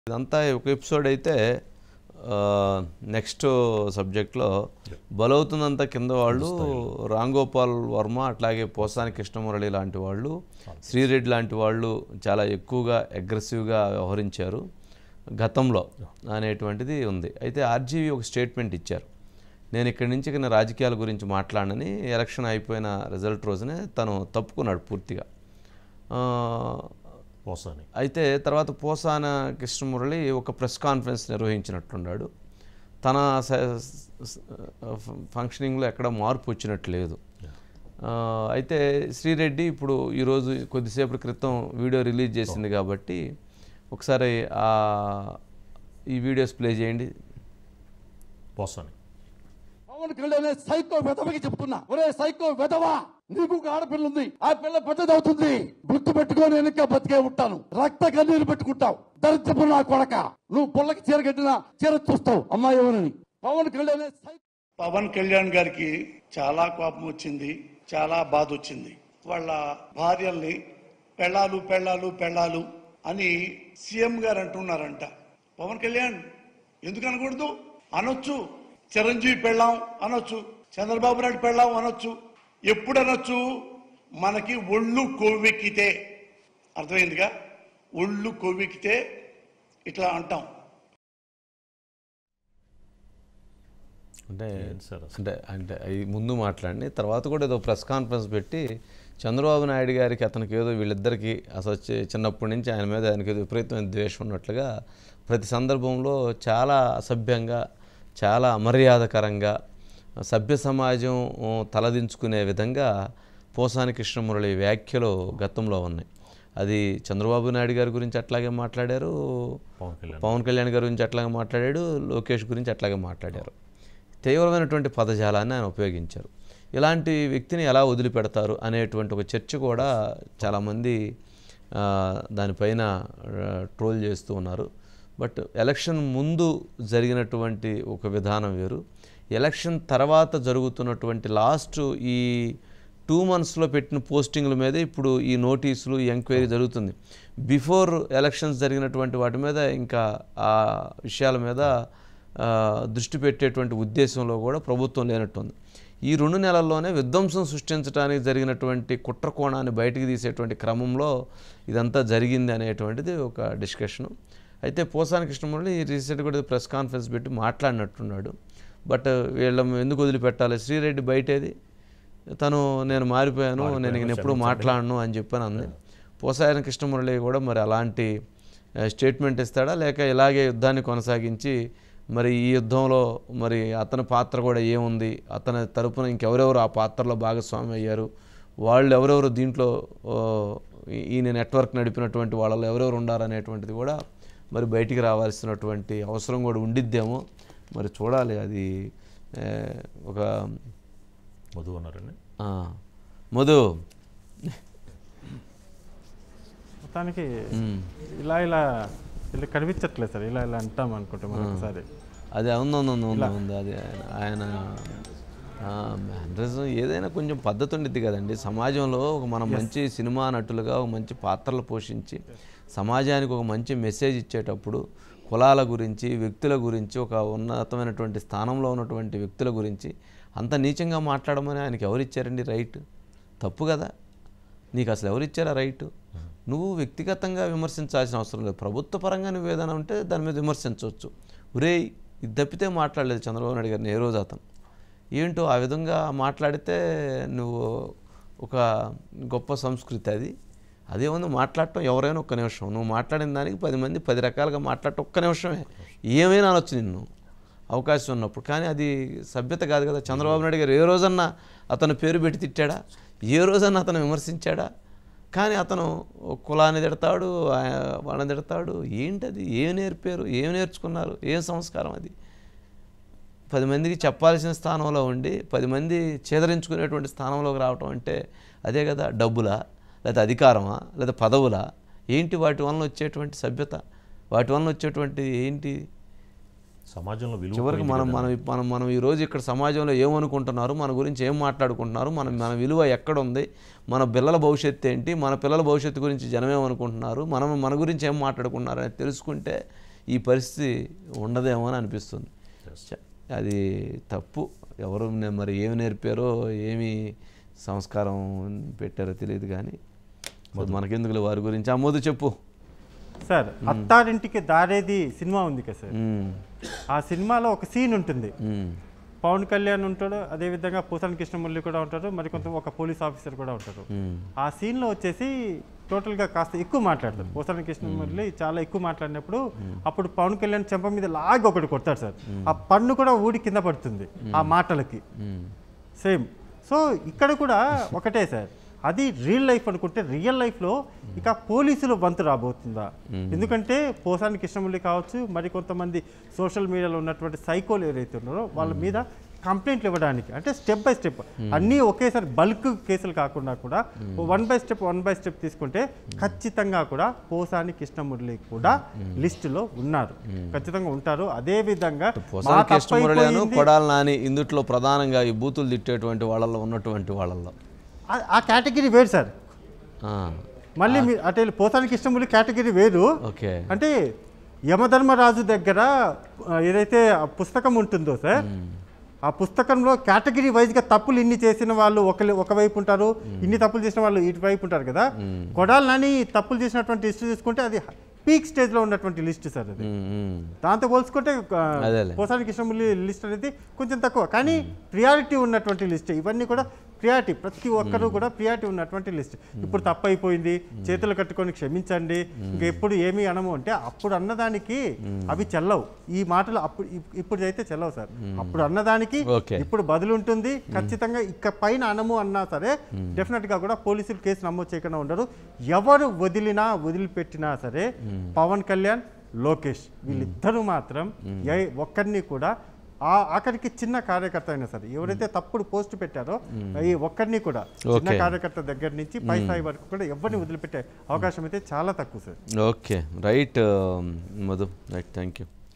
ఇదంతా ఒక ఎపిసోడ్ అయితే నెక్స్ట్ సబ్జెక్ట్లో బలవుతుందంతా కింద వాళ్ళు రామ్ గోపాల్ వర్మ అట్లాగే పోసాని కృష్ణమురళి లాంటి వాళ్ళు శ్రీరెడ్డి లాంటి వాళ్ళు చాలా ఎక్కువగా అగ్రెసివ్గా వ్యవహరించారు గతంలో అనేటువంటిది ఉంది అయితే ఆర్జీవి ఒక స్టేట్మెంట్ ఇచ్చారు నేను ఇక్కడి నుంచి ఇక నా రాజకీయాల గురించి మాట్లాడనని ఎలక్షన్ అయిపోయిన రిజల్ట్ రోజునే తను తప్పుకున్నాడు పూర్తిగా ఆ, పోసాని అయితే తర్వాత పోసాన కృష్ణమురళి ఒక ప్రెస్ కాన్ఫరెన్స్ నిర్వహించినట్లున్నాడు తన స- స- ఫంక్షనింగ్లో ఎక్కడ మార్పు వచ్చినట్టు లేదు ఆ, అయితే శ్రీరెడ్డి ఇప్పుడు ఈరోజు కొద్దిసేపటి క్రితం వీడియో రిలీజ్ చేసింది కాబట్టి ఒకసారి ఆ ఈ వీడియోస్ ప్లే చేయండి పోసాని పవన్ కళ్యాణ్ సైకో వెధవకి చెప్తున్నా ఒరే సైకో వెధవా నీకు ఒక ఆడపిల్ల ఉంది ఆ పిల్ల పెద్దదవుతుంది గుర్తు పెట్టుకొని వెనక బతికే ఉంటాను రక్త కన్నీరు పెట్టుకుంటావు దరిద్రపు నా కొడక నువ్వు పొల్లకి చీర కట్టినా చీర చూస్తావు అమ్మాయి ఎవరని పవన్ కళ్యాణ్ సైకో పవన్ కళ్యాణ్ గారికి చాలా కోపం వచ్చింది చాలా బాధ వచ్చింది వాళ్ళ భార్యల్ని పెళ్ళాలు పెళ్ళాలు పెళ్ళాలు అని సీఎం గారు అంటున్నారంట పవన్ కళ్యాణ్ ఎందుకు అనకూడదు అనొచ్చు చిరంజీవి పెళ్ళాం అనొచ్చు చంద్రబాబు నాయుడు పెళ్ళాం అనొచ్చు ఎప్పుడు అనొచ్చు మనకి ఒళ్ళు కొవ్వెక్కితే అర్థమైందిగా ఒళ్ళు కొవ్వెక్కితే ఇట్లా అంటాం అంటే ఏంటి సార్ అసలు? అంటే అంటే అవి ముందు మాట్లాడి తర్వాత కూడా ఏదో ప్రెస్ కాన్ఫరెన్స్ పెట్టి చంద్రబాబు నాయుడు గారికి అతనికి ఏదో వీళ్ళిద్దరికి అసలు వచ్చి చిన్నప్పటి నుంచి ఆయన మీద ఆయనకి ఏదో విపరీతమైన ద్వేషం ఉన్నట్లుగా ప్రతి సందర్భంలో చాలా అసభ్యంగా చాలా అమర్యాదకరంగా సభ్య సమాజం ఉ, తలదించుకునే విధంగా పోసాని కృష్ణమురళి వ్యాఖ్యలు గతంలో ఉన్నాయి అది చంద్రబాబు నాయుడు గారి గురించి అట్లాగే మాట్లాడారు పవన్ కళ్యాణ్ పవన్ కళ్యాణ్ గారి గురించి అట్లాగే మాట్లాడాడు లోకేష్ గురించి అట్లాగే మాట్లాడారు తీవ్రమైనటువంటి పదజాలాన్ని ఆయన ఉపయోగించారు ఇలాంటి వ్యక్తిని ఎలా వదిలిపెడతారు అనేటువంటి ఒక చర్చ కూడా చాలామంది ఆ, దానిపైన ట్రోల్ చేస్తూ ఉన్నారు బట్ ఎలక్షన్ ముందు జరిగినటువంటి ఒక విధానం వేరు ఎలక్షన్ తర్వాత జరుగుతున్నటువంటి లాస్ట్ ఈ టూ మంత్స్లో పెట్టిన పోస్టింగ్ల మీద ఇప్పుడు ఈ నోటీసులు ఈ ఎంక్వైరీ జరుగుతుంది బిఫోర్ ఎలక్షన్స్ జరిగినటువంటి వాటి మీద ఇంకా ఆ విషయాల మీద ఆ, దృష్టి పెట్టేటువంటి ఉద్దేశంలో కూడా ప్రభుత్వం లేనట్టుంది ఈ రెండు నెలల్లోనే విధ్వంసం సృష్టించడానికి జరిగినటువంటి కుట్ర కోణాన్ని బయటికి తీసేటువంటి క్రమంలో ఇదంతా జరిగింది అనేటువంటిది ఒక డిస్కషను అయితే పోసాని కృష్ణమురళి రీసెంట్ కూడా ప్రెస్ కాన్ఫరెన్స్ పెట్టి మాట్లాడినట్టున్నాడు బట్ వీళ్ళ ఎందుకు వదిలిపెట్టాలి శ్రీరెడ్డి బయటేది తను నేను మారిపోయాను నేను ఇక ఎప్పుడు మాట్లాడను అని చెప్పని అంది పోసాయన కృష్ణమురళి కూడా మరి అలాంటి ఆ, స్టేట్మెంట్ ఇస్తాడా లేక ఇలాగే యుద్ధాన్ని కొనసాగించి మరి ఈ యుద్ధంలో మరి అతని పాత్ర కూడా ఏముంది అతని తరపున ఇంకెవరెవరు ఆ పాత్రలో భాగస్వామి అయ్యారు వాళ్ళు ఎవరెవరు దీంట్లో ఓ, ఈ- ఈయన నెట్వర్క్ నడిపినటువంటి వాళ్ళలో ఎవరెవరు ఉండారనేటువంటిది కూడా మరి బయటికి రావాల్సినటువంటి అవసరం కూడా ఉండిద్దేమో మరి చూడాలి అది ఏ, ఒక మధు అన్నారండి ఆ, మధు మొత్తానికి ఇలా ఇలా ఇలా కనిపించట్లేదు సార్ ఇలా ఇలా అంటాం అనుకుంటే మనం ఒకసారి అది ఉంది ఉంది ఉంది ఉంది ఉంది అది ఆయన ఆయన మ్యానరిజం ఏదైనా కొంచెం పద్ధతి ఉండిద్ది కదండి సమాజంలో ఒక మనం మంచి సినిమా నటులుగా ఒక మంచి పాత్రలు పోషించి సమాజానికి ఒక మంచి మెసేజ్ ఇచ్చేటప్పుడు కులాల గురించి వ్యక్తుల గురించి ఒక ఉన్నతమైనటువంటి స్థానంలో ఉన్నటువంటి వ్యక్తుల గురించి అంత నీచంగా మాట్లాడమని ఆయనకి ఎవరు ఇచ్చారండి రైట్ తప్పు కదా నీకు అసలు ఎవరు ఇచ్చారా రైట్ నువ్వు వ్యక్తిగతంగా విమర్శించాల్సిన అవసరం లేదు ప్రభుత్వ పరంగా నువ్వు ఏదైనా ఉంటే దాని మీద విమర్శించవచ్చు ఒరేయ్ ఇది తప్పితే మాట్లాడలేదు చంద్రబాబు నాయుడు గారిని ఏ రోజు అతను ఏంటో ఆ విధంగా మాట్లాడితే నువ్వు ఒక గొప్ప సంస్కృతి అది అదేముంది మాట్లాడటం ఎవరైనా ఒక్క నిమిషం నువ్వు మాట్లాడిన దానికి పది మంది పది రకాలుగా మాట్లాడటం ఒక్క నిమిషమే ఏమైనా అనొచ్చు నిన్ను అవకాశం ఉన్నప్పుడు కానీ అది సభ్యత కాదు కదా చంద్రబాబు నాయుడు గారు ఏ రోజన్నా అతను పేరు పెట్టి తిట్టాడా ఏ రోజన్నా అతను విమర్శించాడా కానీ అతను కులాన్ని తిడతాడు ఆ- వాళ్ళని తిడతాడు ఏంటది ఏం నేర్పారు ఏం నేర్చుకున్నారు ఏం సంస్కారం అది పది మందికి చెప్పాల్సిన స్థానంలో ఉండి పది మంది చేదరించుకునేటువంటి స్థానంలోకి రావటం అంటే అదే కదా డబ్బులా లేదా అధికారమా లేదా పదవులా ఏంటి వాటి వలన వచ్చేటువంటి సభ్యత వాటి వలన వచ్చేటువంటి ఏంటి సమాజంలో విలువ చివరికి పోయింది మనం కదా. మనం మనం మనం ఈరోజు ఇక్కడ సమాజంలో ఏమనుకుంటున్నారు మన గురించి ఏం మాట్లాడుకుంటున్నారు మన మన విలువ ఎక్కడ ఉంది మన పిల్లల భవిష్యత్తు ఏంటి మన పిల్లల భవిష్యత్తు గురించి జనం ఏమనుకుంటున్నారు మనం మన గురించి ఏం మాట్లాడుకుంటున్నారు అనేది తెలుసుకుంటే ఈ పరిస్థితి ఉండదేమో అని అనిపిస్తుంది చ- అది తప్పు ఎవరు నే- మరి ఏమి నేర్పారో ఏమి సంస్కారం పెట్టారో తెలియదు కానీ మరి మనకెందుకులే వారి గురించి ఆ మోదు చెప్పు సార్ అత్తారింటికి దారేది సినిమా ఉంది కదా సార్ ఉమ్, ఆ సినిమాలో ఒక సీన్ ఉంటుంది ఉమ్, పవన్ కళ్యాణ్ ఉంటాడు అదేవిధంగా పూసాని కృష్ణమురళి కూడా ఉంటారు మరి కొంత ఒక పోలీస్ ఆఫీసర్ కూడా ఉంటారు ఉమ్, ఆ సీన్లో వచ్చేసి టోటల్గా కాస్త ఎక్కువ మాట్లాడతారు పోసాని కృష్ణమురళి చాలా ఎక్కువ మాట్లాడినప్పుడు అప్పుడు పవన్ కళ్యాణ్ చెంప మీద లాగి ఒకటి కొడతాడు సార్ ఆ పన్ను కూడా ఊడి కింద పడుతుంది ఆ మాటలకి ఉమ్. సేమ్ సో ఇక్కడ కూడా ఒకటే సార్ అది రియల్ లైఫ్ అనుకుంటే రియల్ లైఫ్లో ఇక పోలీసులు వంతు రాబోతుందా ఎందుకంటే పోసాని కృష్ణమురళి కావచ్చు మరి కొంతమంది సోషల్ మీడియాలో ఉన్నటువంటి సైకోలు ఎవరైతే ఉన్నారో వాళ్ళ మీద కంప్లైంట్లు ఇవ్వడానికి అంటే స్టెప్ బై స్టెప్ అన్నీ ఒకేసారి బల్క్ కేసులు కాకుండా కూడా one by step one by step తీసుకుంటే ఖచ్చితంగా కూడా పోసాని కృష్ణమురళి కూడా లిస్టులో ఉన్నారు ఖచ్చితంగా ఉంటారు అదే విధంగా మా పోసాని కృష్ణమురళి అను తప్పైపోయింది. కొడాలి నాని ఇందుట్లో ప్రధానంగా ఈ బూతులు తిట్టేటువంటి వాళ్ళల్లో ఉన్నటువంటి వాళ్ళల్లో ఆ- ఆ కేటగిరీ వేరు సార్ ఆ, మళ్ళీ మీ అటు వెళ్ళి పోతానికి ఇష్టములు కేటగిరీ వేరు ఓకే అంటే యమధర్మరాజు దగ్గర ఆ, ఏదైతే ఆ పుస్తకం ఉంటుందో సార్ ఆ పుస్తకంలో కేటగిరీ వైజ్గా తప్పులు ఇన్ని చేసిన వాళ్ళు ఒక ఒకవైపు ఉంటారు ఇన్ని తప్పులు చేసిన వాళ్ళు ఇటువైపు ఉంటారు కదా కొడాలి నాని తప్పులు చేసినటువంటి లిస్ట్ తీసుకుంటే అది పీక్ స్టేజ్లో ఉన్నటువంటి లిస్ట్ సార్ అది ఉమ్, ఉమ్. దాంతో పోల్చుకుంటే ఆ, అదేలే. పోసాని కృష్ణమురళి లిస్ట్ అనేది కొంచెం తక్కువ కానీ ప్రియారిటీ ఉన్నటువంటి లిస్ట్ ఇవన్నీ కూడా ప్రియారిటీ ప్రతి ఒక్కరూ కూడా ప్రియారిటీ ఉన్నటువంటి లిస్ట్ ఇప్పుడు తప్పు అయిపోయింది చేతులు కట్టుకొని క్షమించండి ఇంకా ఎప్పుడు ఏమీ అనము అంటే అప్పుడు అన్నదానికి అవి చెల్లవు ఈ మాటలు అప్పుడు ఇప్- ఇప్పుడు అయితే చెల్లవు సార్ అప్పుడు అన్నదానికి ఓకే. ఇప్పుడు బదులు ఉంటుంది ఖచ్చితంగా ఇక పైన అనము అన్నా సరే డెఫినెట్ గా కూడా పోలీసులు కేసు నమోదు చేయకుండా ఉండరు ఎవరు వదిలినా వదిలిపెట్టినా సరే పవన్ కళ్యాణ్ లోకేష్ వీళ్ళిద్దరూ మాత్రం ఏ ఒక్కరిని కూడా ఆ ఆఖరికి చిన్న కార్యకర్త అయినా సరే ఎవరైతే తప్పుడు పోస్ట్ పెట్టారో ఈ ఒక్కరిని కూడా చిన్న ఓకే. కార్యకర్త దగ్గర నుంచి పై స్థాయి వరకు కూడా ఎవరిని వదిలిపెట్టే అవకాశం అయితే చాలా తక్కువ sir okay right Madhu right thank you